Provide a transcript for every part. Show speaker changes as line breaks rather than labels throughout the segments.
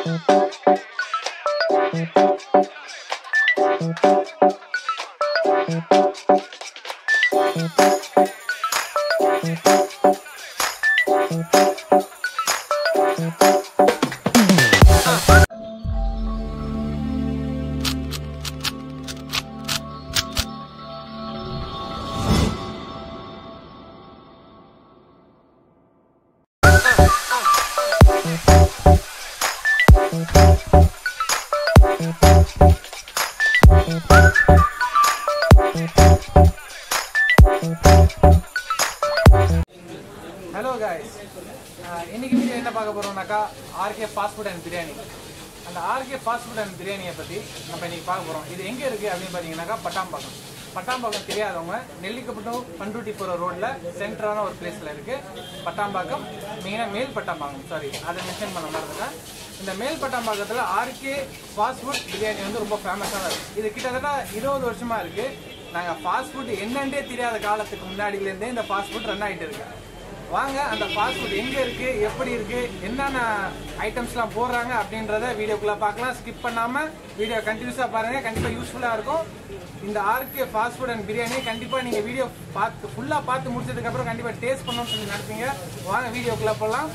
Hello guys இன்னைக்கு video என்ன பார்க்க போறோம்னாக்கா RK fast food and biryani அந்த ஆர்கே ஃபாஸ்ட் ஃபுட் அண்ட் பிரியாணியை பற்றி நம்ம இன்னைக்கு பார்க்க போகிறோம் இது எங்கே இருக்குது அப்படின்னு பார்த்தீங்கன்னாக்கா பட்டாம்பாக்கம் பட்டாம்பாக்கம் தெரியாதவங்க நெல்லிக்கப்பட்டம் பண்ருட்டி போகிற ரோட்டில் சென்டரான ஒரு பிளேஸில் இருக்குது பட்டாம்பாக்கம் மெயினாக மேல் பட்டாம்பாக்கம் சாரி அதை மென்ஷன் பண்ண மறந்துட்டேன் இந்த மேல் பட்டாம்பாக்கத்தில் ஆர்கே ஃபாஸ்ட் ஃபுட் பிரியாணி வந்து ரொம்ப ஃபேமஸான இருக்கு இது கிட்டத்தட்ட இருபது வருஷமாக இருக்குது நாங்கள் ஃபாஸ்ட் ஃபுட் என்னன்றே தெரியாத காலத்துக்கு முன்னாடியிலேருந்தே இந்த ஃபாஸ்ட் ஃபுட் ரன் ஆகிட்டு இருக்கு வாங்க அந்த ஃபாஸ்ட் ஃபுட் எங்க இருக்கு எப்படி இருக்கு என்னென்ன ஐட்டம்ஸ்லாம் போடுறாங்க அப்படின்றத வீடியோக்குள்ள பார்க்கலாம் ஸ்கிப் பண்ணாம வீடியோ கண்டினியூஸா பாருங்க கண்டிப்பா யூஸ்ஃபுல்லா இருக்கும் இந்த RK fast food and biryani கண்டிப்பா நீங்க வீடியோ பார்த்து ஃபுல்லா பார்த்து முடிச்சதுக்கு அப்புறம் கண்டிப்பா டேஸ்ட் பண்ணணும்னு சொல்லி நினைப்பீங்க வாங்க வீடியோக்குள்ள போகலாம்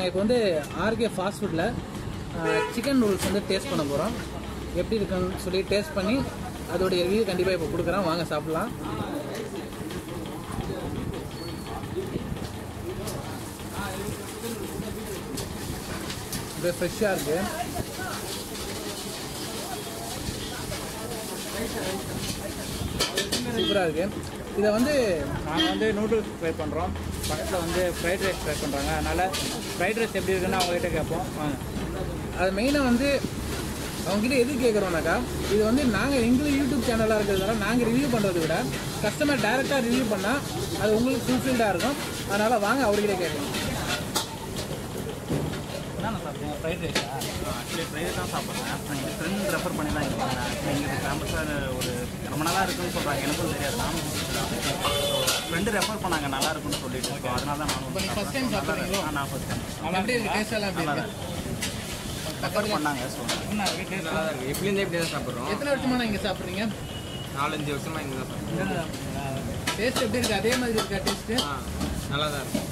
நாங்கள் இப்போ வந்து ஆர்கே ஃபாஸ்ட் ஃபுட்டில் சிக்கன் நூடுல்ஸ் வந்து டேஸ்ட் பண்ண போகிறோம் எப்படி இருக்குன்னு சொல்லி டேஸ்ட் பண்ணி அதோடைய ரிவ்யூ கண்டிப்பாக இப்போ கொடுக்குறோம் வாங்க சாப்பிட்லாம் இது ஃப்ரெஷ்ஷாக இருக்குது சூப்பராக இருக்குது இதை வந்து
நாங்கள் வந்து நூடுல்ஸ் ட்ரை பண்ணுறோம் பக்கத்தில் வந்து ஃப்ரைட் ரைஸ் ட்ரை பண்ணுறாங்க அதனால் ஃப்ரைட் ரைஸ் எப்படி இருக்குன்னு அவங்ககிட்ட கேட்போம் வாங்க
அது மெயினாக வந்து அவங்ககிட்ட எது கேட்குறோம்னாக்கா இது வந்து நாங்கள் எங்களுக்கு யூடியூப் சேனலாக இருக்கிறதுனால நாங்கள் ரிவ்யூ பண்ணுறதை விட கஸ்டமர் டைரெக்டாக ரிவ்யூ பண்ணால் அது உங்களுக்கு ஃபுல்ஃபில்டாக இருக்கும் அதனால் வாங்க அவர்கிட்ட கேட்கணும்
என்னென்ன சாப்பிடுங்க ஃப்ரைட் ரைஸா ஆக்சுவலி ஃப்ரைட் தான் சாப்பிட்றேன் எங்கள் ஃப்ரெண்ட் ரெஃபர் பண்ணி தான் இங்கே வந்தேன் எங்களுக்கு ஃபேமஸாக ஒரு ரொம்ப நல்லா இருக்குன்னு சொல்கிறாங்க எனக்கும் தெரியாது நானும் ஃப்ரெண்டு ரெஃபர் பண்ணாங்க நல்லா இருக்குன்னு சொல்லிட்டு இருக்கோம் அதனால தான் நானும்
இப்போ நீ first time சாப்பிட்றீங்களோ?
ஆ, நான் ஃபஸ்ட் டைம்
எப்படி இருக்கு டேஸ்ட் எல்லாம் எப்படி இருக்கு
ரெஃபர் பண்ணாங்க ஸோ
என்ன இருக்கு
நல்லா தான் இருக்கு எப்படிலேருந்து இப்படி தான் சாப்பிட்றோம்
எத்தனை வருஷமா இங்கே சாப்பிட்றீங்க
நாலஞ்சு வருஷமா இங்கே தான் சாப்பிட்றோம்
டேஸ்ட் எப்படி இருக்கு அதே மாதிரி இருக்கா டேஸ்ட்டு
ஆ நல்லா தான் இருக்கு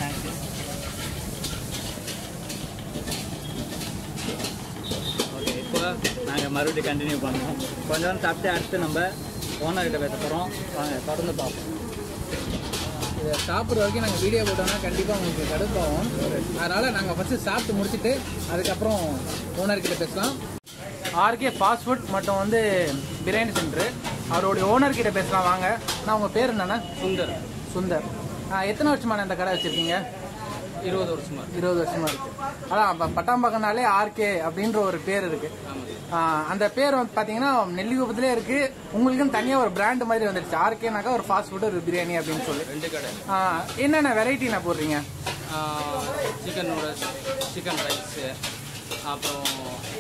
ஓகே இப்போ நாங்கள் மறுபடியும் கண்டினியூ பண்ணுறோம் கொஞ்ச நேரம் சாப்பிட்டு அடுத்து நம்ம ஓனர்கிட்ட பேச போகிறோம் வாங்க தொடர்ந்து பார்ப்போம்
இதை சாப்பிட்ற வரைக்கும் நாங்கள் வீடியோ போட்டோம்னா கண்டிப்பாக உங்களுக்கு கடுப்பாகும் அதனால் நாங்கள் ஃபஸ்ட்டு சாப்பிட்டு முடிச்சுட்டு அதுக்கப்புறம் ஓனர்கிட்ட பேசலாம் ஆர்கே ஃபாஸ்ட் ஃபுட் மற்றும் வந்து பிரியாணி சென்டர் அவருடைய ஓனர்கிட்ட பேசலாம் வாங்க நான் உங்கள் பேர் என்னண்ணா
சுந்தர்
சுந்தர் ஆ, எத்தனை வருஷமான இந்த கடை வச்சுருக்கீங்க
இருபது வருஷமா
இருபது வருஷமா இருக்கு அதான் அப்ப பட்டாம்பாக்கம்னாலே ஆர்கே அப்படின்ற ஒரு பேர் இருக்கு ஆ, அந்த பேர் வந்து பாத்தீங்கன்னா நெல்லிக்குப்பத்திலே இருக்கு உங்களுக்குன்னு தனியா ஒரு பிராண்ட் மாதிரி வந்துருச்சு ஆர்கேனாக்கா ஒரு ஃபாஸ்ட் ஃபுட் ஒரு பிரியாணி அப்படின்னு சொல்லி
ரெண்டு கடை
ஆ, என்னென்ன வெரைட்டி நான் போடுறீங்க
சிக்கன் நூடுல்ஸ் சிக்கன் ரைஸு அப்புறம்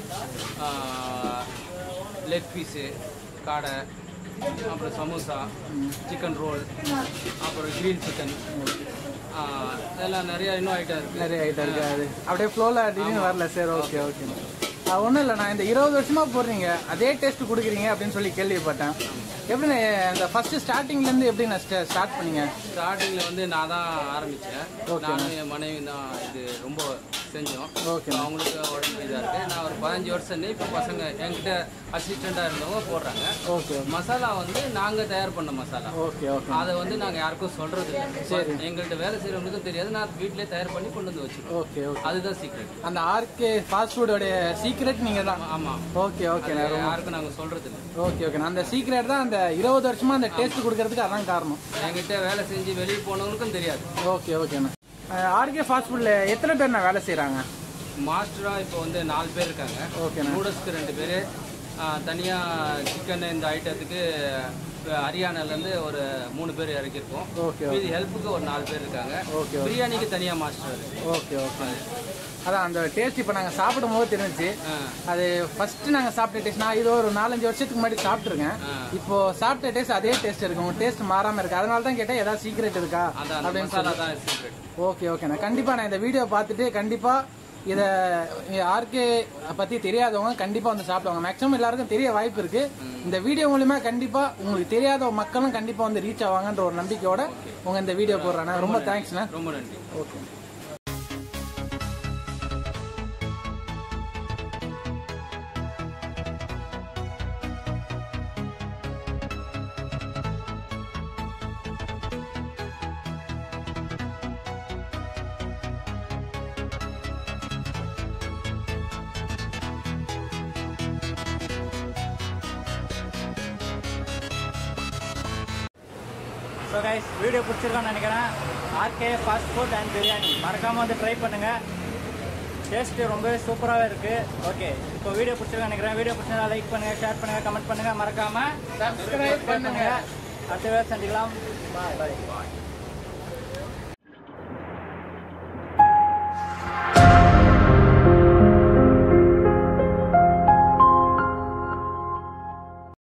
லெக் பீஸு காடை அப்புறம் சமோசா சிக்கன் ரோல் அப்புறம் கிரீன் சிக்கன் இதெல்லாம் நிறைய இன்னும் ஐட்டம் இருக்குது
நிறைய ஐட்டம் இருக்கு அது அப்படியே ஃப்ளோல திடீர்னு வரல சரி ஓகே ஓகே ஒன்றும் இல்லை நான் இந்த இருபது வருஷமா போடுறீங்க அதே டேஸ்ட் கொடுக்குறீங்க அப்படின்னு சொல்லி கேள்விப்பட்டேன் எப்படி இந்த ஃபர்ஸ்ட் ஸ்டார்டிங்ல இருந்து எப்படி நான் ஸ்டார்ட் பண்ணீங்க
ஸ்டார்டிங்கில் வந்து நான் தான் ஆரம்பித்தேன்
Okay.
நானும் என் மனைவி தான் இது ரொம்ப செஞ்சோம்
Okay.
இப்ப அவங்களுக்கு உடம்பு இதாக இருக்குது நான் ஒரு பதினஞ்சு வருஷம் இப்போ பசங்க என்கிட்ட அசிஸ்டண்ட்டாக இருந்தவங்க போடுறாங்க
ஓகே
மசாலா வந்து நாங்கள் தயார் பண்ண மசாலா
ஓகே ஓகே
அதை வந்து நாங்கள் யாருக்கும் சொல்றது இல்லை
சரி.
எங்கள்கிட்ட வேலை செய்கிறவங்களுக்கும் தெரியாது நான் வீட்டிலே தயார் பண்ணி கொண்டு வந்து வச்சிருக்கோம்
ஓகே ஓகே
அதுதான் சீக்ரெட்
அந்த ஆர்கே ஃபாஸ்ட் ஃபுட்டோடைய சீக்ரெட் நீங்க தான்
ஆமாம்
ஓகே ஓகே நான் ரொம்ப
யாருக்கும் நாங்கள் சொல்றது இல்லை
ஓகே ஓகே நான் அந்த சீக்ரெட் தான் அந்த இருபது வருஷமா அந்த டேஸ்ட் கொடுக்கறதுக்கு அதான் காரணம்
என்கிட்ட வேலை செஞ்சு வெளியே போனவங்களுக்கும் தெரியாது
ஓகே ஓகேண்ணா ஆர்கே ஃபாஸ்ட் ஃபுட்ல எத்தனை பேர் நான் வேலை செய்றாங்க
மாஸ்டராக இப்போ வந்து நாலு பேர் இருக்காங்க
ஓகேண்ணா
நூடுல்ஸ்க்கு ரெண்டு பேர் தனியாக சிக்கன் இந்த ஐட்டத்துக்கு அஹ், ஹரியானாலேருந்து ஒரு மூணு பேர் இறக்கியிருக்கோம்
ஓகே
மீதி ஹெல்ப்புக்கு ஒரு நாலு பேர் இருக்காங்க
ஓகே ஓகே
பிரியாணிக்கு தனியாக மாஸ்டர்
ஓகே ஓகே அதான் அந்த டேஸ்ட் இப்போ நாங்கள் சாப்பிடும் போது தெரிஞ்சுச்சு அது ஃபர்ஸ்ட் நாங்கள் சாப்பிட்ட டேஸ்ட் நான் இது ஒரு நாலஞ்சு வருஷத்துக்கு முன்னாடி சாப்பிட்ருக்கேன் இப்போ சாப்பிட்ட டேஸ்ட் அதே டேஸ்ட் இருக்கு உங்க டேஸ்ட் மாறாம இருக்கு அதனால தான் கேட்டேன் ஏதாவது சீக்ரெட் இருக்கா
அதான் அந்த
அப்படின்னு
மசாலா
சொல்லி
தான் சீக்ரெட்
ஓகே ஓகேண்ணா கண்டிப்பா நான் இந்த வீடியோ பார்த்துட்டு கண்டிப்பா இதை ஆர்கே பத்தி தெரியாதவங்க கண்டிப்பா வந்து சாப்பிடுவாங்க மேக்ஸிமம் எல்லாருக்கும் தெரிய வாய்ப்பு இருக்கு இந்த வீடியோ மூலியமா கண்டிப்பா உங்களுக்கு தெரியாத மக்களும் கண்டிப்பா வந்து ரீச் ஆவாங்கன்ற ஒரு நம்பிக்கையோட உங்க இந்த வீடியோ போடுறேன் ரொம்ப தேங்க்ஸ்ண்ணா
ரொம்ப நன்றி
ஓகே
ஸோ கைஸ் வீடியோ பிடிச்சிருக்கான்னு நினைக்கிறேன் RK fast food and biryani மறக்காமல் வந்து ட்ரை பண்ணுங்கள் டேஸ்ட்டு ரொம்பவே சூப்பராகவே இருக்குது ஓகே இப்போ வீடியோ பிடிச்சிருக்கான்னு நினைக்கிறேன் வீடியோ பிடிச்சிருந்தா லைக் பண்ணுங்கள் ஷேர் பண்ணுங்கள் கமெண்ட் பண்ணுங்கள் மறக்காமல்
சப்ஸ்கிரைப் பண்ணுங்க
அடுத்த வேலை சந்திக்கலாம் பாய் பாய்